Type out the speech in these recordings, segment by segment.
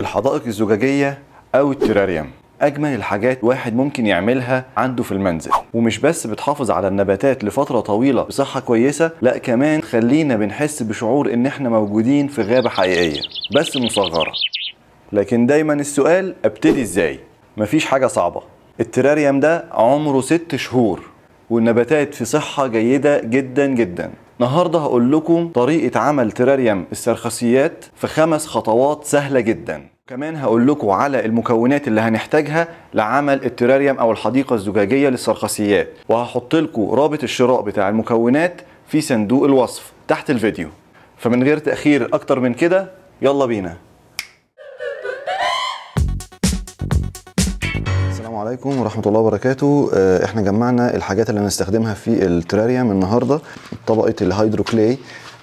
الحدائق الزجاجية أو التراريوم أجمل الحاجات واحد ممكن يعملها عنده في المنزل ومش بس بتحافظ على النباتات لفترة طويلة بصحة كويسة لا كمان خلينا بنحس بشعور إن إحنا موجودين في غابة حقيقية بس مصغرة لكن دايما السؤال ابتدي ازاي مفيش حاجة صعبة التراريوم ده عمره ست شهور والنباتات في صحة جيدة جدا جدا النهاردة هقول لكم طريقة عمل تراريوم السرخسيات في خمس خطوات سهلة جدا كمان هقول لكم على المكونات اللي هنحتاجها لعمل التراريوم او الحديقة الزجاجية للسرخسيات وهحط لكم رابط الشراء بتاع المكونات في صندوق الوصف تحت الفيديو فمن غير تأخير اكتر من كده يلا بينا السلام عليكم ورحمة الله وبركاته آه، احنا جمعنا الحاجات اللي هنستخدمها في التراريوم النهاردة طبقة الهيدروكلي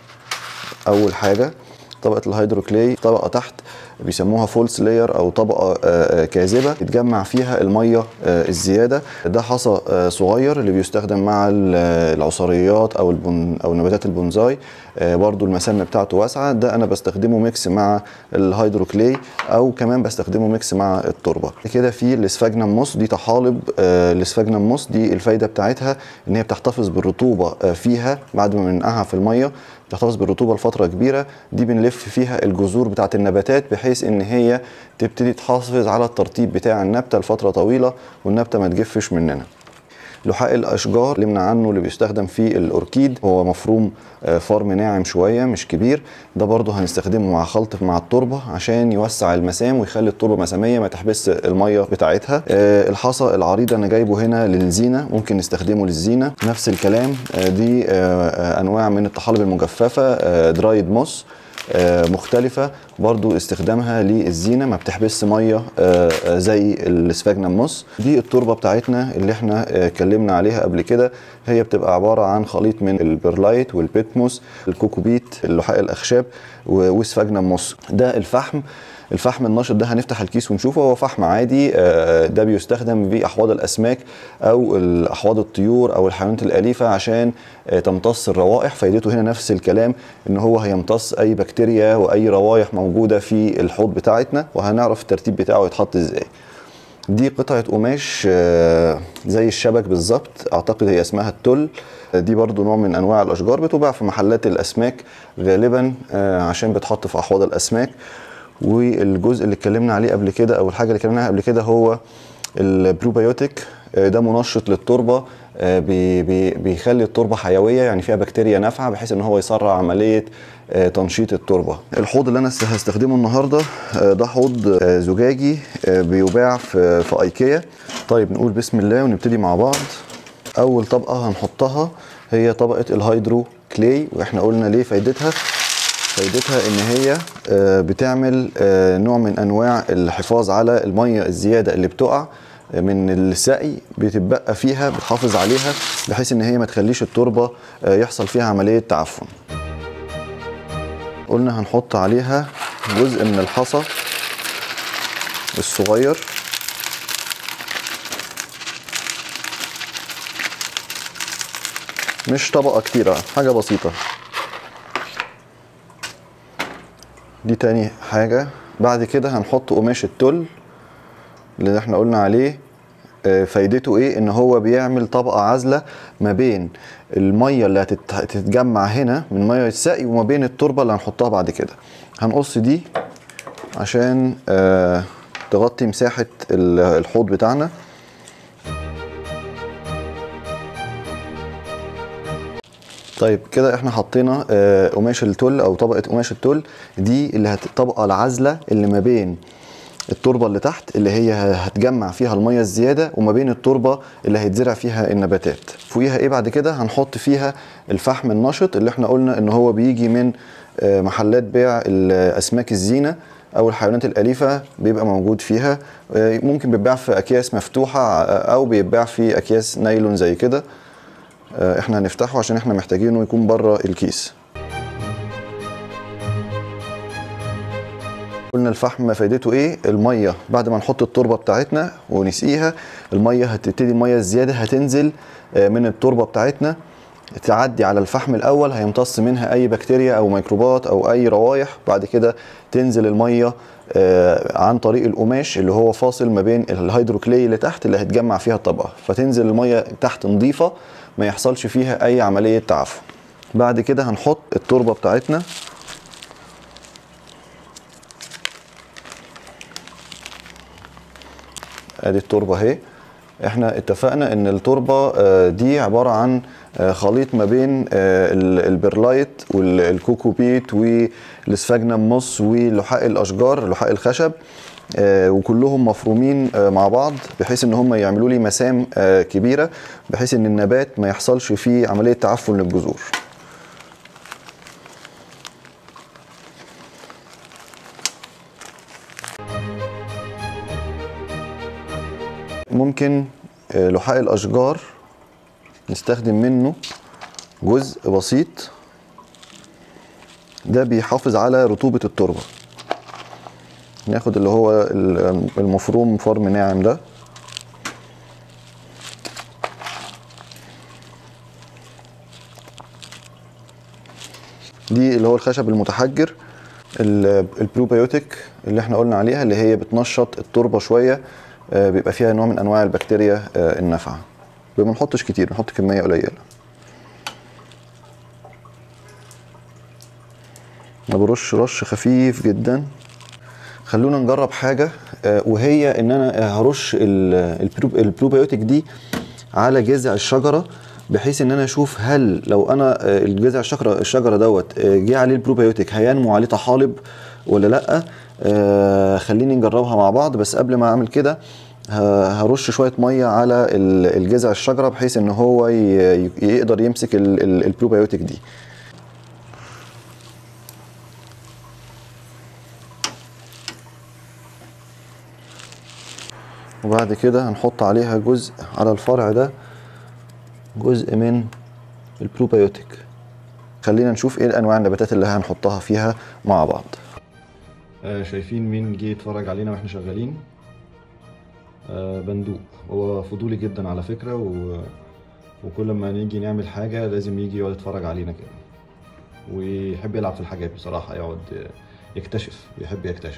اول حاجة طبقة الهيدروكلي طبقة تحت بيسموها فولس لاير او طبقة آه، آه، كاذبة يتجمع فيها المية آه، الزيادة ده حصى آه، صغير اللي بيستخدم مع ال- العصريات او البن او نباتات البونزاي آه، برضو المسام بتاعته واسعة ده انا بستخدمه ميكس مع الهيدروكلي او كمان بستخدمه ميكس مع التربة كده في الاسفاجنم موس دي طحالب آه، الاسفاجنم موس دي الفايدة بتاعتها ان هي بتحتفظ بالرطوبة آه، فيها بعد ما بننقعها في المية بتحتفظ بالرطوبة لفترة كبيرة دي بنلف فيها الجذور بتاعت النباتات بحيث ان هي تبتدي تحافظ على الترطيب بتاع النبتة لفترة طويلة والنبتة ما تجفش مننا لحاء الاشجار اتكلمنا عنه اللي بيستخدم في الاوركيد هو مفروم آه، فرم ناعم شويه مش كبير ده برضه هنستخدمه مع خلط مع التربه عشان يوسع المسام ويخلي التربه مساميه ما تحبس الميه بتاعتها آه، الحصى العريض انا جايبه هنا للزينه ممكن نستخدمه للزينه نفس الكلام آه، دي آه، آه، انواع من الطحالب المجففه درايد موس آه، مختلفة برضو استخدامها للزينة ما بتحبس مية آه، آه، زي السفاجنم موس دي التربة بتاعتنا اللي احنا آه، اتكلمنا عليها قبل كده هي بتبقى عبارة عن خليط من البرلايت والبيتموس الكوكوبيت اللحاء الأخشاب و- وسفاجنم موس ده الفحم الفحم النشط ده هنفتح الكيس ونشوفه هو فحم عادي آه، ده بيستخدم في احواض الاسماك او احواض الطيور او الحيوانات الاليفه عشان آه، تمتص الروائح فايدته هنا نفس الكلام ان هو هيمتص اي بكتيريا واي روايح موجوده في الحوض بتاعتنا وهنعرف الترتيب بتاعه يتحط ازاي دي قطعة قماش آه، زي الشبك بالظبط اعتقد هي اسمها التل آه، دي برضو نوع من انواع الاشجار بتباع في محلات الاسماك غالبا آه، عشان بتحط في احواض الاسماك والجزء اللي اتكلمنا عليه قبل كده او الحاجه اللي اتكلمنا عليها قبل كده هو البروبيوتيك آه، ده منشط للتربه آه، بي بي بيخلي التربه حيويه يعني فيها بكتيريا نافعه بحيث ان هو يسرع عمليه آه، تنشيط التربه الحوض اللي انا است- هستخدمه النهارده آه، ده حوض آه، زجاجي آه، بيباع في في ايكيا طيب نقول بسم الله ونبتدي مع بعض اول طبقه هنحطها هي طبقه الهيدرو كلي واحنا قلنا ليه فايدتها فايدتها ان هي آه، بتعمل آه، نوع من انواع الحفاظ على الميه الزياده اللي بتقع من السقي بتبقى فيها بتحافظ عليها بحيث ان هي ما تخليش التربه آه، يحصل فيها عمليه تعفن قلنا هنحط عليها جزء من الحصى الصغير مش طبقة كتيرة حاجة بسيطة دي تاني حاجة بعد كده هنحط قماش التل اللي احنا قلنا عليه آه، فايدته ايه ان هو بيعمل طبقة عازلة ما بين المية اللي هتت- هتتجمع هنا من مية السقي وما بين التربة اللي هنحطها بعد كده هنقص دي عشان آه، تغطي مساحة ال- الحوض بتاعنا طيب كده احنا حطينا آه، قماش التل او طبقه قماش التل دي اللي هت- الطبقه العازله اللي ما بين التربه اللي تحت اللي هي ه- هتجمع فيها الميه الزياده وما بين التربه اللي هيتزرع فيها النباتات فوقيها ايه بعد كده هنحط فيها الفحم النشط اللي احنا قلنا ان هو بيجي من آه، محلات بيع الاسماك الزينه او الحيوانات الاليفه بيبقى موجود فيها آه، ممكن بيتباع في اكياس مفتوحه آه، او بيتباع في اكياس نايلون زي كده آه، احنا هنفتحه عشان احنا محتاجينه يكون بره الكيس قلنا الفحم فايدته ايه الميه بعد ما نحط التربه بتاعتنا ونسقيها الميه هتبتدي الميه الزياده هتنزل آه، من التربه بتاعتنا تعدي على الفحم الاول هيمتص منها اي بكتيريا او ميكروبات او اي روايح بعد كده تنزل الميه آه، عن طريق القماش اللي هو فاصل ما بين الهيدروكلي اللي تحت اللي هتجمع فيها الطبقه فتنزل الميه تحت نظيفه ما يحصلش فيها اي عمليه تعفن بعد كده هنحط التربه بتاعتنا ادي التربه اهي احنا اتفقنا ان التربه آه، دي عباره عن آه، خليط ما بين آه، ال- البرلايت والكوكوبيت والسفاجنم موس ولحاء الاشجار لحاء الخشب آه، وكلهم مفرومين آه، مع بعض بحيث ان هم يعملوا لي مسام آه، كبيره بحيث ان النبات ما يحصلش فيه عمليه تعفن للجذور ممكن آه، لحاء الاشجار نستخدم منه جزء بسيط ده بيحافظ على رطوبة التربة ناخد اللي هو ال- المفروم فرم ناعم ده دي اللي هو الخشب المتحجر ال- البروبيوتيك اللي احنا قلنا عليها اللي هي بتنشط التربه شويه آه، بيبقى فيها نوع من انواع البكتيريا آه، النافعه ما بنحطش كتير بنحط كميه قليله انا برش رش خفيف جدا خلونا نجرب حاجه آه، وهي ان انا آه، هرش ال- البرو- البروبيوتيك دي على جذع الشجره بحيث ان انا اشوف هل لو انا آه، الجذع الشجره الشجره دوت آه، جه عليه البروبيوتيك هينمو عليه طحالب ولا لا آه، خليني نجربها مع بعض بس قبل ما اعمل كده ه- هرش شويه ميه على ال- الجذع الشجره بحيث ان هو ي- ي- يقدر يمسك ال- ال- البروبيوتيك دي وبعد كده هنحط عليها جزء على الفرع ده جزء من البروبيوتيك خلينا نشوف ايه انواع النباتات اللي هنحطها فيها مع بعض آه شايفين مين جه يتفرج علينا واحنا شغالين آه بندوق هو فضولي جدا على فكرة و... وكل ما نيجي نعمل حاجة لازم يجي يقعد يتفرج علينا كده ويحب يلعب في الحاجات بصراحة يقعد يكتشف بيحب يكتشف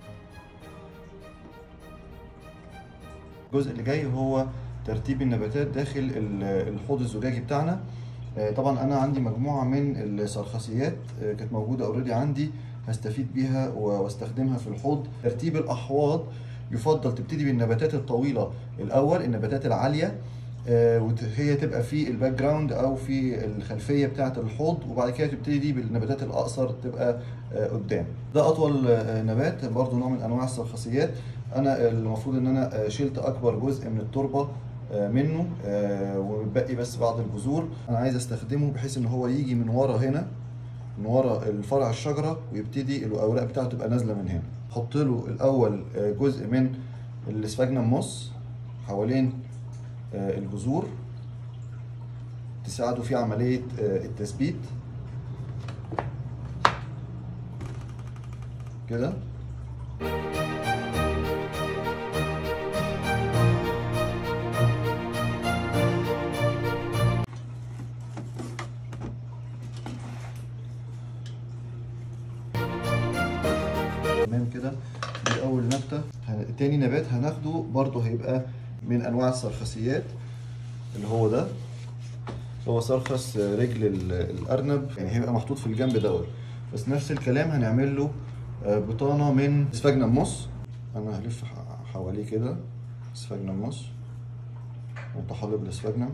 الجزء اللي جاي هو ترتيب النباتات داخل ال- الحوض الزجاجي بتاعنا آه، طبعا انا عندي مجموعه من السرخسيات آه، كانت موجوده اوريدي عندي هستفيد بيها و- واستخدمها في الحوض ترتيب الاحواض يفضل تبتدي بالنباتات الطويله الاول النباتات العاليه آه، وهي تبقى في الباك جراوند او في الخلفيه بتاعه الحوض وبعد كده تبتدي بالنباتات الاقصر تبقى آه، قدام ده اطول آه، نبات برضو نوع من انواع السرخسيات انا المفروض ان انا آه، شلت اكبر جزء من التربه آه، منه آه، ومتبقي بس بعض الجذور انا عايز استخدمه بحيث ان هو يجي من ورا هنا من ورا الفرع الشجره ويبتدي الاوراق بتاعته تبقى نازله من هنا احط له الاول آه، جزء من السفاجنم موس حوالين آه، الجذور تساعده في عمليه آه، التثبيت كده تمام كده دي اول نبته هن- تاني نبات هناخده برضو هيبقى من انواع السرخسيات اللي هو ده هو سرخس رجل ال- الارنب يعني هيبقى محطوط في الجنب دوت بس نفس الكلام هنعمل له آه، بطانه من سفاجنم موس انا هلف ح- حواليه كده سفاجنم موس وطحالب السفاجنم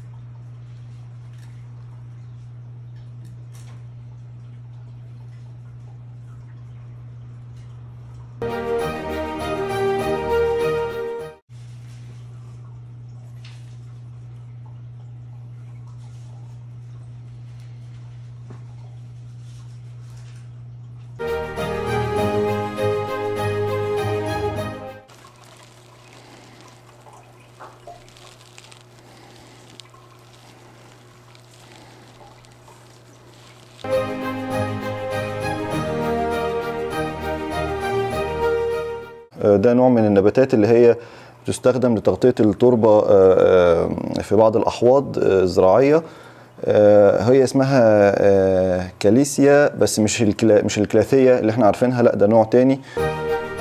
ده نوع من النباتات اللي هي تستخدم لتغطية التربة آه، آه، في بعض الأحواض آه، الزراعية آه، هي اسمها آه، كاليسيا بس مش الكلا مش الكلاثية اللي احنا عارفينها لا ده نوع تاني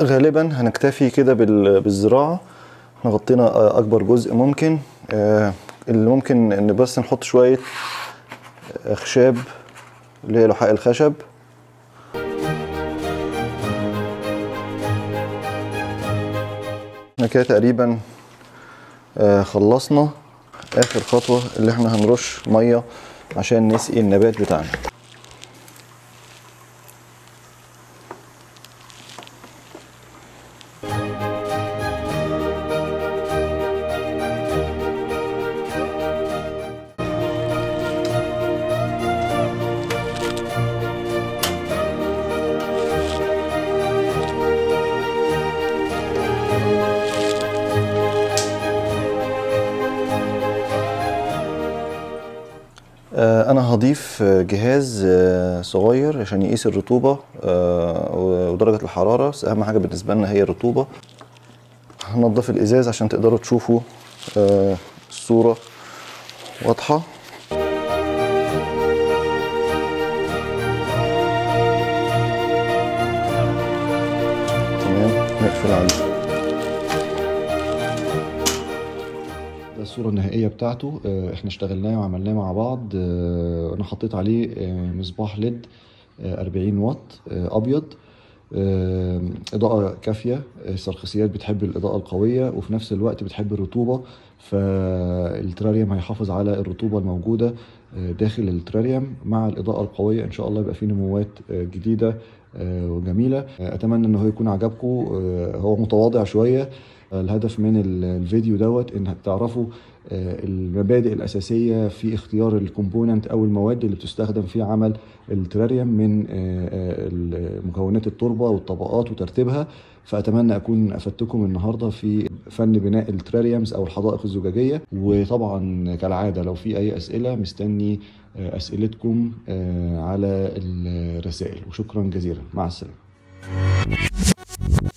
غالبا هنكتفي كده بال- بالزراعة احنا غطينا آه، اكبر جزء ممكن آه، اللي ممكن ان بس نحط شوية اخشاب اللي هي لحاء الخشب احنا كده تقريبا آه، خلصنا اخر خطوة اللي احنا هنرش مية عشان نسقي النبات بتاعنا آه، انا هضيف آه، جهاز آه، صغير عشان يقيس الرطوبة آه، ودرجة الحرارة بس اهم حاجة بالنسبة لنا هي الرطوبة هنضف الازاز عشان تقدروا تشوفوا آه، الصورة واضحة تمام نقفل عليه ده الصورة النهائية بتاعته آه، احنا اشتغلناه وعملناه مع بعض آه، انا حطيت عليه آه، مصباح ليد آه، 40 واط آه، ابيض آه، اضاءة كافية السرخسيات بتحب الاضاءة القوية وفي نفس الوقت بتحب الرطوبة فالتراريوم هيحافظ على الرطوبة الموجودة آه، داخل التراريوم مع الاضاءة القوية ان شاء الله يبقى فيه نموات آه، جديدة آه، وجميلة آه، اتمنى انه يكون عجبكم آه، هو متواضع شوية الهدف من ال- الفيديو دوت انك تعرفوا آه، المبادئ الاساسيه في اختيار الكومبوننت او المواد اللي بتستخدم في عمل التراريوم من آه، آه، مكونات التربه والطبقات وترتيبها فاتمنى اكون افدتكم النهارده في فن بناء التراريومز او الحدائق الزجاجيه وطبعا كالعاده لو في اي اسئله مستني آه، اسئلتكم آه، على الرسائل وشكرا جزيلا مع السلامه